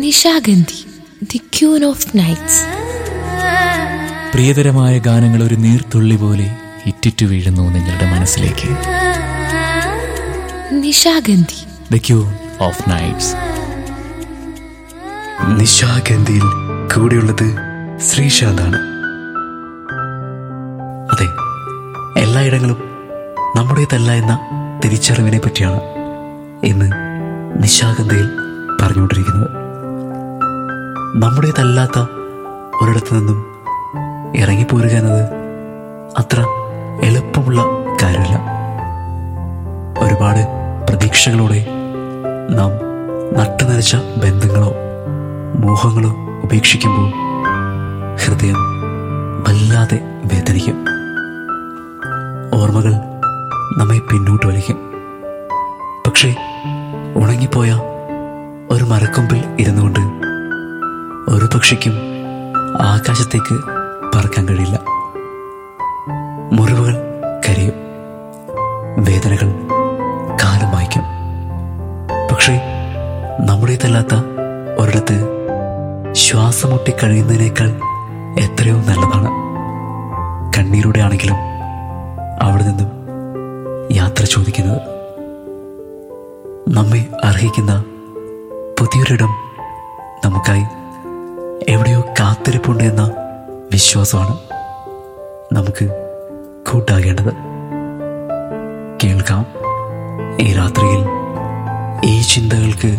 Nishagandhi the queen of nights പ്രിയതരമായ ഗാനങ്ങൾ ഒരു നീർത്തുള്ളി പോലെ ഇറ്റിറ്റു വീഴുന്നു നിങ്ങളുടെ മനസ്സിലേക്ക് Nishagandhi the queen of nights നിശാഗന്ധിയിൽ കൂടെയുള്ളത് ശ്രീശാന്താണ് അതെ എല്ലായിടങ്ങളും നമ്മുടേതല്ല എന്ന തിരിച്ചറിവിനെ പറ്റിയാണ് ഇന്ന് നിശാഗന്ധിയിൽ പറഞ്ഞുകൊണ്ടിരിക്കുന്നത് നമ്മുടേതല്ലാത്ത ഒരിടത്തു നിന്നും ഇറങ്ങിപ്പോരുക എന്നത് അത്ര എളുപ്പമുള്ള കാര്യമല്ല ഒരുപാട് പ്രതീക്ഷകളോടെ നാം നട്ടുനനച്ച ബന്ധങ്ങളോ മോഹങ്ങളോ ഉപേക്ഷിക്കുമ്പോൾ ഹൃദയം വല്ലാതെ വേദനിക്കും ഓർമ്മകൾ നമ്മെ പിന്നോട്ട് വലിക്കും പക്ഷേ ഉണങ്ങിപ്പോയ ഒരു മരക്കൊമ്പിൽ ഇരുന്നുകൊണ്ട് ഒരു പക്ഷിക്കും ആകാശത്തേക്ക് പറക്കാൻ കഴിയില്ല മുറിവുകൾ കരിയും വേദനകൾ കാലം മായ്ക്കും പക്ഷേ നമ്മുടേതല്ലാത്ത ഒരിടത്ത് ശ്വാസം മുട്ടി കഴിയുന്നതിനേക്കാൾ എത്രയോ നല്ലതാണ് കണ്ണീരുടെ ആണെങ്കിലും അവിടെ നിന്നും യാത്ര ചോദിക്കുന്നത് നമ്മെ അർഹിക്കുന്ന പുതിയൊരിടം നമുക്കായി എവിടെയോ കാത്തിരിപ്പുണ്ട് എന്ന വിശ്വാസമാണ് നമുക്ക് കൂട്ടാകേണ്ടത് കേൾക്കാം ഈ രാത്രിയിൽ ഈ ചിന്തകൾക്ക്